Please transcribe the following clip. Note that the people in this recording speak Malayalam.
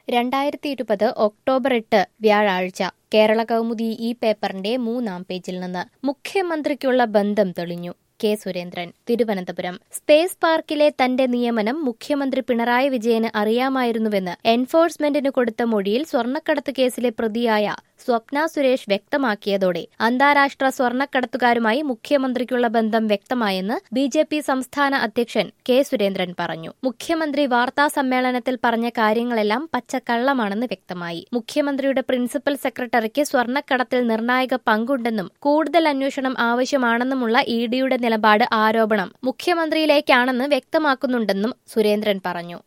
രണ്ടായിരത്തി ഇരുപത് ഒക്ടോബർ എട്ട് വ്യാഴാഴ്ച കേരള കൗമുദി ഈ പേപ്പറിന്റെ മൂന്നാം പേജിൽ നിന്ന് മുഖ്യമന്ത്രിക്കുള്ള ബന്ധം തെളിഞ്ഞു കെ സുരേന്ദ്രൻ തിരുവനന്തപുരം സ്പേസ് പാർക്കിലെ തന്റെ നിയമനം മുഖ്യമന്ത്രി പിണറായി വിജയന് അറിയാമായിരുന്നുവെന്ന് എൻഫോഴ്സ്മെന്റിന് കൊടുത്ത മൊഴിയിൽ സ്വർണ്ണക്കടത്ത് കേസിലെ പ്രതിയായ സ്വപ്ന സുരേഷ് വ്യക്തമാക്കിയതോടെ അന്താരാഷ്ട്ര സ്വർണ്ണക്കടത്തുകാരുമായി മുഖ്യമന്ത്രിക്കുള്ള ബന്ധം വ്യക്തമായെന്ന് ബി ജെ പി സംസ്ഥാന അധ്യക്ഷൻ കെ സുരേന്ദ്രൻ പറഞ്ഞു മുഖ്യമന്ത്രി വാർത്താ സമ്മേളനത്തിൽ പറഞ്ഞ കാര്യങ്ങളെല്ലാം പച്ചക്കള്ളമാണെന്ന് വ്യക്തമായി മുഖ്യമന്ത്രിയുടെ പ്രിൻസിപ്പൽ സെക്രട്ടറിക്ക് സ്വർണ്ണക്കടത്തിൽ നിർണായക പങ്കുണ്ടെന്നും കൂടുതൽ അന്വേഷണം ആവശ്യമാണെന്നുമുള്ള ഇ ഡിയുടെ നിലപാട് ആരോപണം മുഖ്യമന്ത്രിയിലേക്കാണെന്ന് വ്യക്തമാക്കുന്നുണ്ടെന്നും സുരേന്ദ്രൻ പറഞ്ഞു